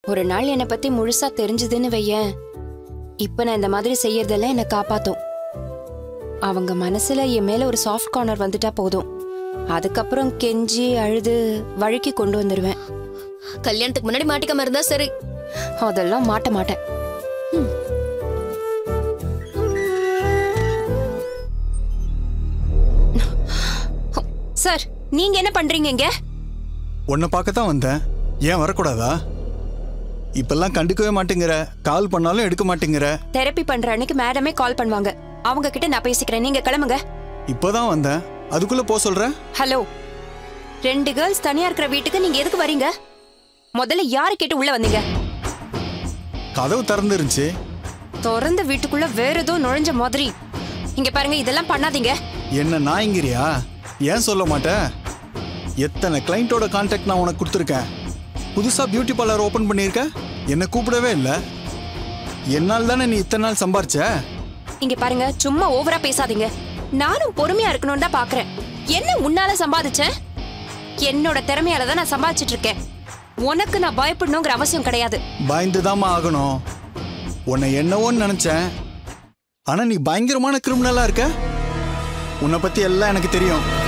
ஒரு நாள் என்னை பத்தி முழுசா தெரிஞ்சதுன்னு வையேன் இப்ப நான் இந்த மாதிரி செய்யறதெல்லாம் என்னை காப்பாத்தும் அவங்க மனசுல என் மேல ஒரு சாஃப்ட் கார்னர் வந்துட்டா போதும் அதுக்கப்புறம் கெஞ்சி அழுது வழுக்கி கொண்டு வந்துருவேன் கல்யாணத்துக்கு முன்னாடி மாட்டிக்காம இருந்தா சரி அதெல்லாம் மாட்ட மாட்டேன் சார் நீங்க என்ன பண்றீங்க இங்க உன்னை பார்க்க தான் வந்தேன் ஏன் வரக்கூடாதா இப்பெல்லாம் கண்டுக்கவே மாட்டேங்கிற கால் பண்ணாலும் எடுக்க மாட்டேங்கிற தெரப்பி பண்ற அன்னைக்கு மேடமே கால் பண்ணுவாங்க அவங்க கிட்ட நான் பேசிக்கிறேன் நீங்க கிளம்புங்க இப்போதான் வந்தேன் அதுக்குள்ள போக சொல்ற ஹலோ ரெண்டு கேர்ள்ஸ் தனியா இருக்கிற வீட்டுக்கு நீங்க எதுக்கு வரீங்க முதல்ல யாரு கேட்டு உள்ள வந்தீங்க கதவு திறந்துருந்துச்சு திறந்த வீட்டுக்குள்ள வேற ஏதோ நுழைஞ்ச மாதிரி இங்க பாருங்க இதெல்லாம் பண்ணாதீங்க என்ன நாய்ங்கிறியா ஏன் சொல்ல மாட்டேன் எத்தனை கிளைண்ட்டோட கான்டாக்ட் நான் உனக்கு கொடுத்துருக்கேன் புதுசா பியூட்டி பார்லர் ஓபன் பண்ணியிருக்க என்னை கூப்பிடவே இல்லை என்னால் தானே நீ இத்தனை நாள் சம்பாரிச்ச இங்க பாருங்க சும்மா ஓவரா பேசாதீங்க நானும் பொறுமையா இருக்கணும்னு தான் பாக்குறேன் என்ன உன்னால சம்பாதிச்சேன் என்னோட திறமையால தான் நான் சம்பாதிச்சிட்டு இருக்கேன் உனக்கு நான் பயப்படணுங்கிற அவசியம் கிடையாது பயந்துதாம்மா ஆகணும் உன்னை என்னவோன்னு நினைச்சேன் ஆனா நீ பயங்கரமான கிரிமினலா இருக்க உன்னை பத்தி எல்லாம் எனக்கு தெரியும்